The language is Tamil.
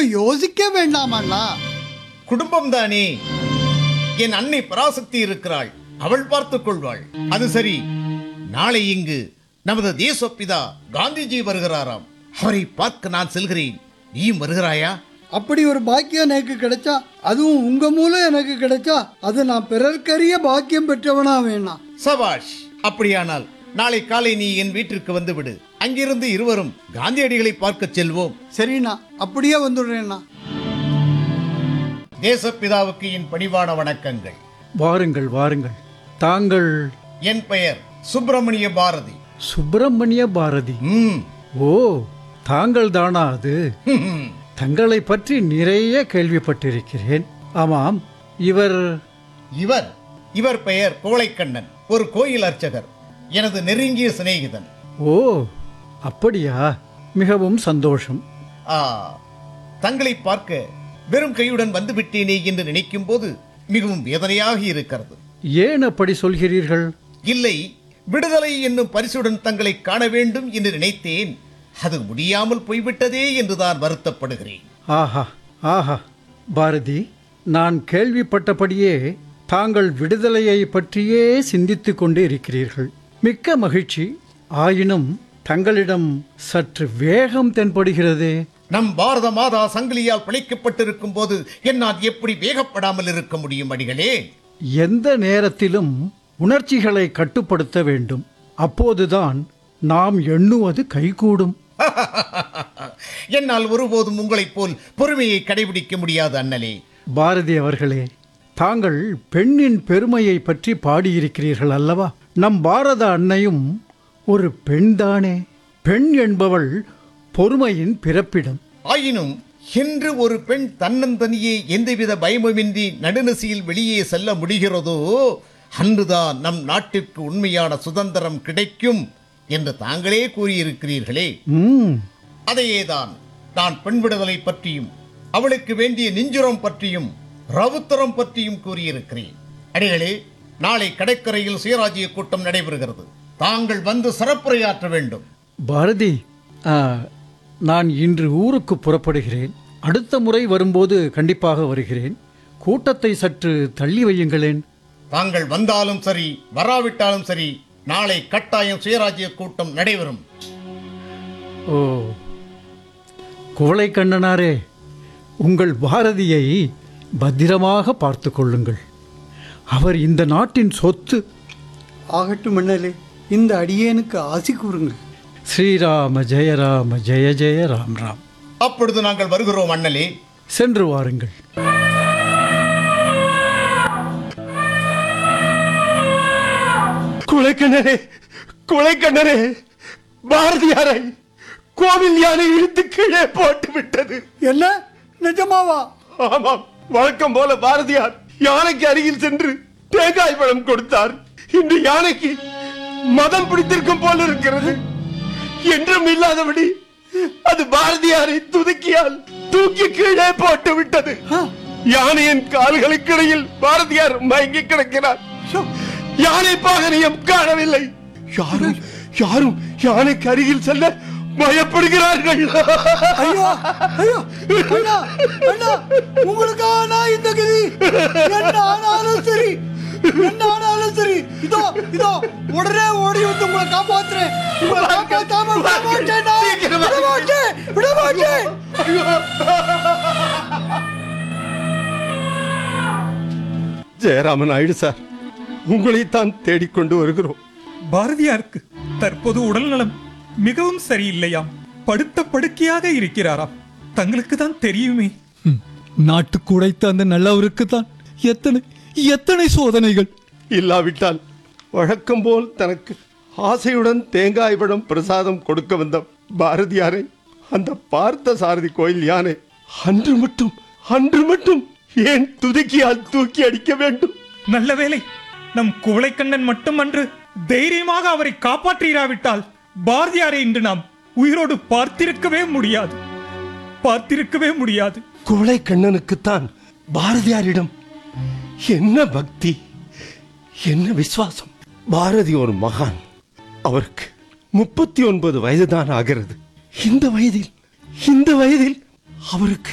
கொஞ்சம் யோசிக்க வேண்டாம் அண்ணா குடும்பம் தானே என் அன்னை பராசக்தி இருக்கிறாள் அவள் பார்த்துக் கொள்வாள் அது சரி நாளை இங்கு நமது தேசப்பிதா காந்திஜி வருகிறாராம் அவரை பார்க்க நான் செல்கிறேன் நீயும் வருகிறாயா அப்படி ஒரு பாக்கியம் எனக்கு கிடைச்சா அதுவும் உங்க மூலம் எனக்கு கிடைச்சா அது நான் பிறர்க்கரிய பாக்கியம் பெற்றவனா வேணாம் சபாஷ் அப்படியானால் நாளை காலை நீ என் வீட்டிற்கு வந்து விடு அங்கிருந்து இருவரும் காந்தியடிகளை பார்க்கச் செல்வோம் சரிண்ணா அப்படியே வந்துடுறேண்ணா தேசப்பிதாவுக்கு என் பணிவான வணக்கங்கள் வாருங்கள் வாருங்கள் தாங்கள் என் பெயர் சுப்பிரமணிய பாரதி சுப்பிரமணிய பாரதி ம் ஓ தாங்கள் தானா அது ஹம். தங்களை பற்றி நிறைய கேள்விப்பட்டிருக்கிறேன் ஆமாம் இவர் இவர் இவர் பெயர் கோழைக்கண்ணன் ஒரு கோயில் அர்ச்சகர் எனது நெருங்கிய சிநேகிதன் ஓ அப்படியா மிகவும் சந்தோஷம் ஆ தங்களை பார்க்க வெறும் கையுடன் வந்து விட்டேனே என்று நினைக்கும் போது மிகவும் வேதனையாக இருக்கிறது ஏன் அப்படி சொல்கிறீர்கள் இல்லை விடுதலை என்னும் பரிசுடன் தங்களை காண வேண்டும் என்று நினைத்தேன் அது முடியாமல் போய்விட்டதே என்றுதான் வருத்தப்படுகிறேன் ஆஹா ஆஹா பாரதி நான் கேள்விப்பட்டபடியே தாங்கள் விடுதலையை பற்றியே சிந்தித்துக் கொண்டு இருக்கிறீர்கள் மிக்க மகிழ்ச்சி ஆயினும் தங்களிடம் சற்று வேகம் தென்படுகிறதே நம் பாரத மாதா சங்கிலியால் பிழைக்கப்பட்டிருக்கும் போது என்னால் எப்படி வேகப்படாமல் இருக்க முடியும் அடிகளே எந்த நேரத்திலும் உணர்ச்சிகளை கட்டுப்படுத்த வேண்டும் அப்போதுதான் நாம் எண்ணுவது கைகூடும் என்னால் ஒருபோதும் உங்களைப் போல் பொறுமையை கடைபிடிக்க முடியாது அண்ணலே பாரதி அவர்களே தாங்கள் பெண்ணின் பெருமையை பற்றி பாடியிருக்கிறீர்கள் அல்லவா நம் பாரத அன்னையும் ஒரு பெண்தானே பெண் என்பவள் பொறுமையின் பிறப்பிடம் ஆயினும் என்று ஒரு பெண் தன்னந்தனியே எந்தவித பயமுமின்றி நடுநிசையில் வெளியே செல்ல முடிகிறதோ அன்றுதான் நம் நாட்டிற்கு உண்மையான சுதந்திரம் கிடைக்கும் என்று தாங்களே கூறியிருக்கிறீர்களே ம் அதையேதான் நான் பெண் விடுதலை பற்றியும் அவளுக்கு வேண்டிய நெஞ்சுரம் பற்றியும் ரவுத்தரம் பற்றியும் கூறியிருக்கிறேன் அடிகளே நாளை கடற்கரையில் சுயராஜ்ய கூட்டம் நடைபெறுகிறது தாங்கள் வந்து சிறப்புரையாற்ற வேண்டும் பாரதி ஆ, நான் இன்று ஊருக்கு புறப்படுகிறேன் அடுத்த முறை வரும்போது கண்டிப்பாக வருகிறேன் கூட்டத்தை சற்று தள்ளி வையுங்களேன் தாங்கள் வந்தாலும் சரி வராவிட்டாலும் சரி நாளை கட்டாயம் சுயராஜ்ய கூட்டம் நடைபெறும் ஓ குவளை கண்ணனாரே உங்கள் பாரதியை பத்திரமாக பார்த்து கொள்ளுங்கள் அவர் இந்த நாட்டின் சொத்து ஆகட்டும் அண்ணலே இந்த அடியேனுக்கு ஆசி கூறுங்கள் ஸ்ரீராம ஜெயராம ஜெய ஜெய ராம் ராம் அப்பொழுது நாங்கள் வருகிறோம் அண்ணலே சென்று வாருங்கள் குலைக்கண்ணரே குலைக்கண்ணரே பாரதியாரை கோவில் யானை இழுத்து கீழே போட்டு விட்டது என்ன நிஜமாவா ஆமாம் வழக்கம் போல பாரதியார் யானைக்கு அருகில் சென்று தேங்காய் பழம் கொடுத்தார் இன்று யானைக்கு மதம் பிடித்திருக்கும் போல இருக்கிறது என்றும் இல்லாதபடி அது பாரதியாரை துதுக்கியால் தூக்கி கீழே போட்டு விட்டது யானையின் கால்களுக்கிடையில் பாரதியார் மயங்கி கிடக்கிறார் யானை பாகனியம் காணவில்லை யாரும் யாரும் யானைக்கு அருகில் செல்ல பயப்படுகிறார்கள் ஐயோ ஐயோ அண்ணா அண்ணா உங்களுக்காக நான் இந்த கதி என்ன ஆனாலும் சரி என்ன ஆனாலும் சரி இதோ இதோ உடனே ஓடி வந்து உங்களை காப்பாத்துறேன் உங்களை காப்பாத்தாம விட மாட்டேன் நான். சீக்கிரமா. விட மாட்டேன் விட மாட்டேன் ஜெயராமன் நாயுடு சார் உங்களைத்தான் தேடிக்கொண்டு வருகிறோம் பாரதியாருக்கு தற்போது உடல்நலம் மிகவும் சரியில்லையாம் படுத்த படுக்கையாக இருக்கிறாராம் தங்களுக்கு தான் தெரியுமே நாட்டுக்கு உடைத்த அந்த நல்லவருக்கு தான் எத்தனை எத்தனை சோதனைகள் இல்லாவிட்டால் வழக்கம் போல் தனக்கு ஆசையுடன் தேங்காய் பழம் பிரசாதம் கொடுக்க வந்த பாரதியாரை அந்த பார்த்த சாரதி கோயில் யானை அன்று மட்டும் அன்று மட்டும் ஏன் துதுக்கியால் தூக்கி அடிக்க வேண்டும் நல்ல வேளை நம் குவளைக்கண்ணன் மட்டுமன்று தைரியமாக அவரை காப்பாற்றிராவிட்டால் பாரதியாரை இன்று நாம் உயிரோடு பார்த்திருக்கவே முடியாது பார்த்திருக்கவே முடியாது கோழை கண்ணனுக்குத்தான் பாரதியாரிடம் என்ன பக்தி என்ன விசுவாசம் பாரதி ஒரு மகான் அவருக்கு முப்பத்தி ஒன்பது வயதுதான் ஆகிறது இந்த வயதில் இந்த வயதில் அவருக்கு